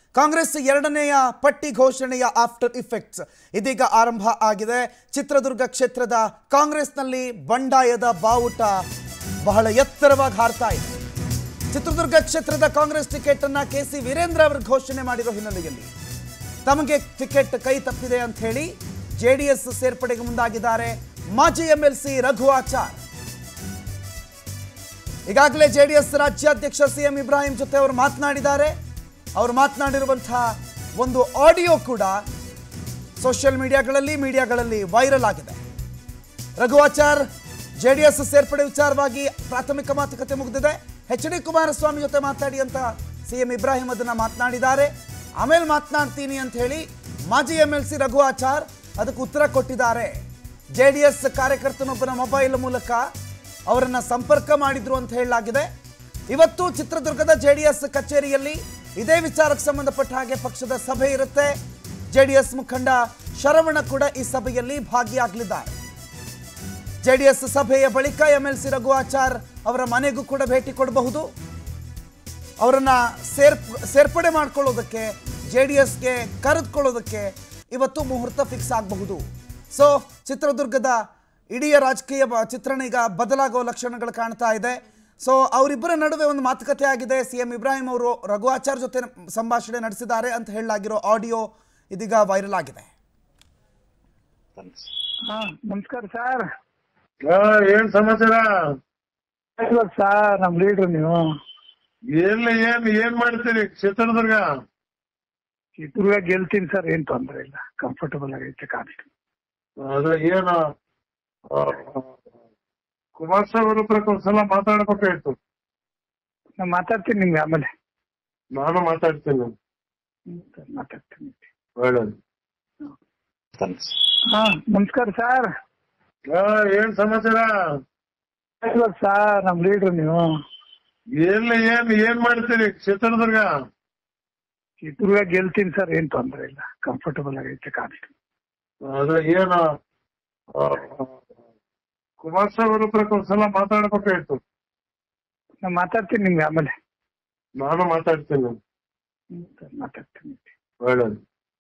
ಕಾಂಗ್ರೆಸ್ ಎರಡನೆಯ ಪಟ್ಟಿ ಘೋಷಣೆಯ after effects ಇದೀಗ ಆರಂಭ ಆಗಿದೆ ಚಿತ್ರದುರ್ಗ ಕ್ಷೇತ್ರದ ಕಾಂಗ್ರೆಸ್ನಲ್ಲಿ ಬಂಡಾಯದ ಬಾವುಟ ಬಹಳ ಎತ್ತರವಾಗಿ ಹಾರ್ತಾ ಇದೆ ಚಿತ್ರದುರ್ಗ ಕ್ಷೇತ್ರದ ಕಾಂಗ್ರೆಸ್ ಟಿಕೆಟ್ ಅನ್ನ ಕೆ ಸಿ ವೀರೇಂದ್ರ ಅವರು ಘೋಷಣೆ ಮಾಡಿರೋ ಹಿನ್ನೆಲೆಯಲ್ಲಿ ತಮಗೆ ಟಿಕೆಟ್ ಕೈ ತಪ್ಪಿದೆ ಅಂತ ಹೇಳಿ ಜೆಡಿಎಸ್ ಸೇರ್ಪಡೆಗೆ ಮುಂದಾಗಿದ್ದಾರೆ ಮಾಜಿ ಎಂಎಲ್ಸಿ ರಘು ಆಚಾರ್ ಈಗಾಗಲೇ ಜೆಡಿಎಸ್ ರಾಜ್ಯಾಧ್ಯಕ್ಷ ಸಿ ಎಂ ಇಬ್ರಾಹಿಂ ಜೊತೆ ಅವರು ಮಾತನಾಡಿದ್ದಾರೆ ಅವರು ಮಾತನಾಡಿರುವಂತಹ ಒಂದು ಆಡಿಯೋ ಕೂಡ ಸೋಷಿಯಲ್ ಮೀಡಿಯಾಗಳಲ್ಲಿ ಮೀಡಿಯಾಗಳಲ್ಲಿ ವೈರಲ್ ಆಗಿದೆ ರಘುವಾಚಾರ್ ಜೆಡಿಎಸ್ ಸೇರ್ಪಡೆ ವಿಚಾರವಾಗಿ ಪ್ರಾಥಮಿಕ ಮಾತುಕತೆ ಮುಗಿದಿದೆ ಎಚ್ ಡಿ ಕುಮಾರಸ್ವಾಮಿ ಜೊತೆ ಮಾತಾಡಿ ಅಂತ ಸಿ ಎಂ ಇಬ್ರಾಹಿಂ ಅದನ್ನ ಮಾತನಾಡಿದ್ದಾರೆ ಆಮೇಲೆ ಮಾತನಾಡ್ತೀನಿ ಅಂತ ಹೇಳಿ ಮಾಜಿ M L C Raghu Achar ಅದಕ್ಕೆ ಉತ್ತರ ಕೊಟ್ಟಿದ್ದಾರೆ ಜೆ ಡಿ ಎಸ್ ಕಾರ್ಯಕರ್ತನೊಬ್ಬನ ಮೊಬೈಲ್ ಮೂಲಕ ಅವರನ್ನ ಸಂಪರ್ಕ ಮಾಡಿದ್ರು ಅಂತ ಹೇಳಲಾಗಿದೆ ಇವತ್ತು ಚಿತ್ರದುರ್ಗದ ಜೆ ಡಿ ಎಸ್ ಕಚೇರಿಯಲ್ಲಿ ಇದೇ ವಿಚಾರಕ್ಕೆ ಸಂಬಂಧಪಟ್ಟ ಹಾಗೆ ಪಕ್ಷದ ಸಭೆ ಇರುತ್ತೆ ಜೆ ಡಿ ಎಸ್ ಮುಖಂಡ ಶರವಣ ಕೂಡ ಈ ಸಭೆಯಲ್ಲಿ ಭಾಗಿಯಾಗಲಿದ್ದಾರೆ ಜೆಡಿಎಸ್ ಸಭೆಯ ಬಳಿಕ ಎಂಎಲ್ಸಿ ರಘು ಆಚಾರ್ ಅವರ ಮನೆಗೂ ಕೂಡ ಭೇಟಿ ಕೊಡಬಹುದು ಅವರನ್ನ ಸೇರ್ ಸೇರ್ಪಡೆ ಮಾಡ್ಕೊಳ್ಳೋದಕ್ಕೆ ಜೆ ಡಿ ಎಸ್ಗೆ ಕರೆದುಕೊಳ್ಳೋದಕ್ಕೆ ಇವತ್ತು ಮುಹೂರ್ತ ಫಿಕ್ಸ್ ಆಗಬಹುದು ಸೊ ಚಿತ್ರದುರ್ಗದ ಇಡೀ ರಾಜಕೀಯ ಬ- ಚಿತ್ರಣ ಈಗ ಬದಲಾಗುವ ಲಕ್ಷಣಗಳು ಕಾಣ್ತಾ ಇದೆ ಸೊ ಅವರಿಬ್ಬರ ನಡುವೆ ಒಂದು ಮಾತುಕತೆ ಆಗಿದೆ ಸಿ ಎಂ ಇಬ್ರಾಹಿಂ ಅವರು ರಘು ಆಚಾರ್ ಜೊತೆ ಸಂಭಾಷಣೆ ನಡೆಸಿದ್ದಾರೆ ಅಂತ ಹೇಳಲಾಗಿರೋ ಆಡಿಯೋ ಇದೀಗ ವೈರಲ್ ಆಗಿದೆ ಹಾ ನಮಸ್ಕಾರ ಸರ್ ಹಾ ಏನ್ ಸಮಾಚಾರ ಇವಾಗ ಸರ್ ನಮ್ ಲೀಡ್ರ್ ನೀವು ಎಲ್ಲ ಏನ್ ಏನ್ ಮಾಡ್ತೀರಿ ಚಿತ್ರದುರ್ಗ ಚಿತ್ರದುರ್ಗ ಗೆಲ್ತೀನಿ ಸರ್ ಏನ್ ತೊಂದ್ರೆ ಇಲ್ಲ ಕಂಫರ್ಟಬಲ್ ಆಗೈತೆ ಕಾನ್ಸ್ಟ್ ಅದ ಏನು ಆ, ಕುಮಾರಸ್ವಾಮಿ ಅವ್ರ ಹತ್ರ ಒಂದ್ಸಲ ಮಾತಾಡ್ಬೇಕಾಯ್ತು ನಾ ಮಾತಾಡ್ತೀನಿ ನಿಮ್ಗೆ ಆಮೇಲೆ ನಾನು ಮಾತಾಡ್ತೀನಿ ಹ್ಮ್ sir, ಮಾತಾಡ್ತೀನಿ ಒಳ್ಳೇದು ಹಾ ನಮಸ್ಕಾರ ಸರ್ ಹಾ ಏನ್ ಸಮಾಚಾರ ಇವಾಗ ಸರ್ ನಮ್ ಲೀಡ್ರ್ ನೀವು ಎಲ್ಲ ಏನ್ ಏನ್ ಮಾಡ್ತೀರಿ ಚಿತ್ರದುರ್ಗ ಚಿತ್ರದುರ್ಗ ಗೆಲ್ತೀನಿ ಸರ್ ಏನ್ ತೊಂದ್ರೆ ಇಲ್ಲ ಕಂಫರ್ಟಬಲ್ ಆಗೈತೆ ಕಾನ್ಸ್ಟ್ ಅದ ಏನು ಆ, ಕುಮಾರಸ್ವಾಮಿ ಅವ್ರ ಹತ್ರ ಒಂದ್ಸಲ ಮಾತಾಡ್ಬೇಕಾಯ್ತು ನಾ ಮಾತಾಡ್ತೀನಿ ನಿಮ್ಗೆ ಆಮೇಲೆ ನಾನು ಮಾತಾಡ್ತೀನಿ ಹ್ಮ್ sir, ಮಾತಾಡ್ತೀನಿ ಒಳ್ಳೇದು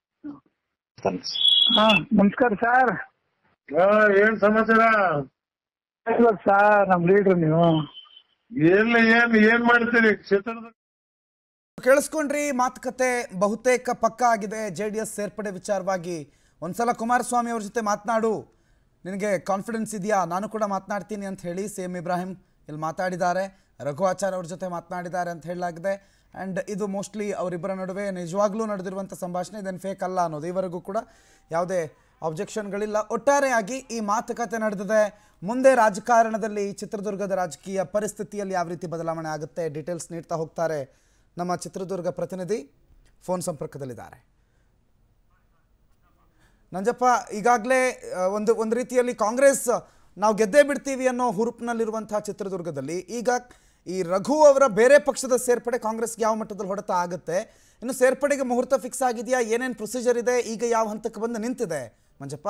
ಹಾ ನಮಸ್ಕಾರ ಸರ್ ಹಾ ಏನ್ ಸಮಾಚಾರ ಇವಾಗ ಸರ್ ನಮ್ ಲೀಡ್ರ್ ನೀವು ಎಲ್ಲ ಏನ್ ಏನ್ ಮಾಡ್ತೀರಿ ಚಿತ್ರದುರ್ಗ ಕೇಳಿಸ್ಕೊಂಡ್ರಿ ಮಾತುಕತೆ ಬಹುತೇಕ ಪಕ್ಕ ಆಗಿದೆ ಜೆ ಡಿ ಎಸ್ ಸೇರ್ಪಡೆ ವಿಚಾರವಾಗಿ ಒಂದ್ಸಲ ಕುಮಾರಸ್ವಾಮಿ ಅವ್ರ ಜೊತೆ ಮಾತನಾಡು ನಿನಗೆ ಕಾನ್ಫಿಡೆನ್ಸ್ ಇದೆಯಾ ನಾನು ಕೂಡ ಮಾತನಾಡ್ತೀನಿ ಅಂತ ಹೇಳಿ ಸಿ ಎಂ ಇಬ್ರಾಹಿಂ ಇಲ್ಲಿ ಮಾತಾಡಿದ್ದಾರೆ ರಘು ಆಚಾರ್ ಅವ್ರ ಜೊತೆ ಮಾತನಾಡಿದ್ದಾರೆ ಅಂತ ಹೇಳಲಾಗಿದೆ ಆ್ಯಂಡ್ ಇದು ಮೋಸ್ಟ್ಲಿ ಅವರಿಬ್ಬರ ನಡುವೆ ನಿಜವಾಗ್ಲೂ ನಡೆದಿರುವಂಥ ಸಂಭಾಷಣೆ ಇದೇನು ಫೇಕ್ ಅಲ್ಲ ಅನ್ನೋದು ಈವರೆಗೂ ಕೂಡ ಯಾವುದೇ ಅಬ್ಜೆಕ್ಷನ್ಗಳಿಲ್ಲ ಒಟ್ಟಾರೆಯಾಗಿ ಈ ಮಾತುಕತೆ ನಡೆದಿದೆ ಮುಂದೆ ರಾಜಕಾರಣದಲ್ಲಿ ಚಿತ್ರದುರ್ಗದ ರಾಜಕೀಯ ಪರಿಸ್ಥಿತಿಯಲ್ಲಿ ಯಾವ ರೀತಿ ಬದಲಾವಣೆ ಆಗುತ್ತೆ ಡೀಟೇಲ್ಸ್ ನೀಡ್ತಾ ಹೋಗ್ತಾರೆ ನಮ್ಮ ಚಿತ್ರದುರ್ಗ ಪ್ರತಿನಿಧಿ ಫೋನ್ ಸಂಪರ್ಕದಲ್ಲಿದ್ದಾರೆ ನಂಜಪ್ಪ ಈಗಾಗಲೇ ಒಂದು ಒಂದು ರೀತಿಯಲ್ಲಿ ಕಾಂಗ್ರೆಸ್ ನಾವು ಗೆದ್ದೇ ಬಿಡ್ತೀವಿ ಅನ್ನೋ ಹುರುಪಿನಲ್ಲಿರುವಂತಹ ಚಿತ್ರದುರ್ಗದಲ್ಲಿ ಈಗ ಈ ರಘು ಅವರ ಬೇರೆ ಪಕ್ಷದ ಸೇರ್ಪಡೆ ಕಾಂಗ್ರೆಸ್ಗೆ ಯಾವ ಮಟ್ಟದಲ್ಲಿ ಹೊಡೆತ ಆಗುತ್ತೆ ಇನ್ನು ಸೇರ್ಪಡೆಗೆ ಮುಹೂರ್ತ ಫಿಕ್ಸ್ ಆಗಿದೆಯಾ ಏನೇನು ಪ್ರೊಸೀಜರ್ ಇದೆ ಈಗ ಯಾವ ಹಂತಕ್ಕೆ ಬಂದು ನಿಂತಿದೆ ಮಂಜಪ್ಪ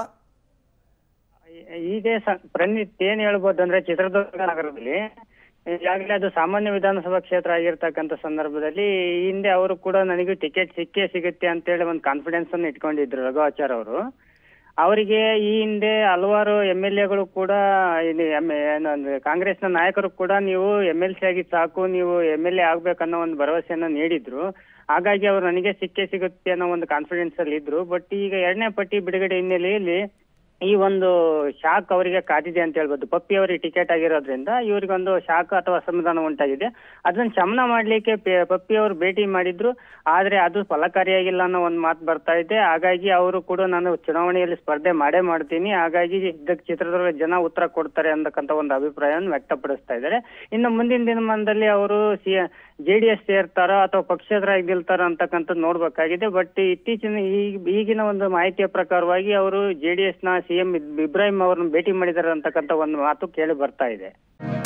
ಈಗ ಸ- ಪ್ರಣೀತ್ ಏನ್ ಹೇಳ್ಬೋದು ಅಂದ್ರೆ ಚಿತ್ರದುರ್ಗ ನಗರದಲ್ಲಿ ಈಗಾಗಲೇ ಅದು ಸಾಮಾನ್ಯ ವಿಧಾನಸಭಾ ಕ್ಷೇತ್ರ ಆಗಿರ್ತಕ್ಕಂಥ ಸಂದರ್ಭದಲ್ಲಿ ಈ ಹಿಂದೆ ಅವರು ಕೂಡ ನನಗೆ ಟಿಕೆಟ್ ಸಿಕ್ಕೇ ಸಿಗುತ್ತೆ ಅಂತೇಳಿ ಒಂದು ಕಾನ್ಫಿಡೆನ್ಸ್ ಅನ್ನು ಇಟ್ಕೊಂಡಿದ್ರು ರಘುವಾಚಾರ್ ಅವರು ಅವರಿಗೆ ಈ ಹಿಂದೆ ಹಲವಾರು ಎಂ ಎಲ್ ಎಗಳು ಕೂಡ ಇಲ್ಲಿ ಎಮ್- ಏನಂದ್ರೆ ಕಾಂಗ್ರೆಸ್ನ ನಾಯಕರು ಕೂಡ ನೀವು ಎಂ ಎಲ್ ಸಿ ಆಗಿ ಸಾಕು ನೀವು ಎಂ ಎಲ್ ಎ ಆಗ್ಬೇಕನ್ನೋ ಒಂದು ಭರವಸೆಯನ್ನ ನೀಡಿದ್ರು ಹಾಗಾಗಿ ಅವರು ನನಗೆ ಸಿಕ್ಕೇ ಸಿಗುತ್ತೆ ಅನ್ನೋ ಒಂದು ಕಾನ್ಫಿಡೆನ್ಸ್ ಅಲ್ಲಿ ಇದ್ರು ಬಟ್ ಈಗ ಎರಡನೇ ಪಟ್ಟಿ ಬಿಡುಗಡೆ ಹಿನ್ನೆಲೆಯಲ್ಲಿ ಈ ಒಂದು ಶಾಕ್ ಅವರಿಗೆ ಕಾದಿದೆ ಅಂತ ಹೇಳ್ಬೋದು ಪಪ್ಪಿ ಅವರಿಗೆ ಟಿಕೆಟ್ ಆಗಿರೋದ್ರಿಂದ ಇವರಿಗೊಂದು ಶಾಕ್ ಅಥವಾ ಅಸಮಾಧಾನ ಉಂಟಾಗಿದೆ ಅದನ್ನ ಶಮನ ಮಾಡ್ಲಿಕ್ಕೆ ಪೆ- ಪಪ್ಪಿ ಅವರು ಭೇಟಿ ಮಾಡಿದ್ರು ಆದ್ರೆ ಅದು ಫಲಕಾರಿಯಾಗಿಲ್ಲ ಅನ್ನೋ ಒಂದು ಮಾತು ಬರ್ತಾ ಇದೆ ಹಾಗಾಗಿ ಅವರು ಕೂಡ ನಾನು ಚುನಾವಣೆಯಲ್ಲಿ ಸ್ಪರ್ಧೆ ಮಾಡೇ ಮಾಡ್ತೀನಿ ಹಾಗಾಗಿ ಇದಕ್ಕೆ ಚಿತ್ರದುರ್ಗ ಜನ ಉತ್ತರ ಕೊಡ್ತಾರೆ ಅಂತಕ್ಕಂಥ ಒಂದು ಅಭಿಪ್ರಾಯವನ್ನು ವ್ಯಕ್ತಪಡಿಸ್ತಾ ಇದ್ದಾರೆ ಇನ್ನು ಮುಂದಿನ ದಿನಮಾನದಲ್ಲಿ ಅವರು ಸಿ ಜೆಡಿಎಸ್ ಸೇರ್ತಾರೋ ಅಥವಾ ಪಕ್ಷೇತರ ಗೆಲ್ತಾರೋ ಅಂತಕ್ಕಂಥದ್ದು ನೋಡ್ಬೇಕಾಗಿದೆ ಬಟ್ ಇತ್ತೀಚಿನ ಈ- ಈಗಿನ ಒಂದು ಮಾಹಿತಿಯ ಪ್ರಕಾರವಾಗಿ ಅವರು ಜೆಡಿಎಸ್ ನ ಸಿಎಂ ಇಬ್ರಾಹಿಂ ಅವರನ್ನು ಭೇಟಿ ಮಾಡಿದ್ದಾರೆ ಅಂತಕ್ಕಂಥ ಒಂದು ಮಾತು ಕೇಳಿ ಬರ್ತಾ ಇದೆ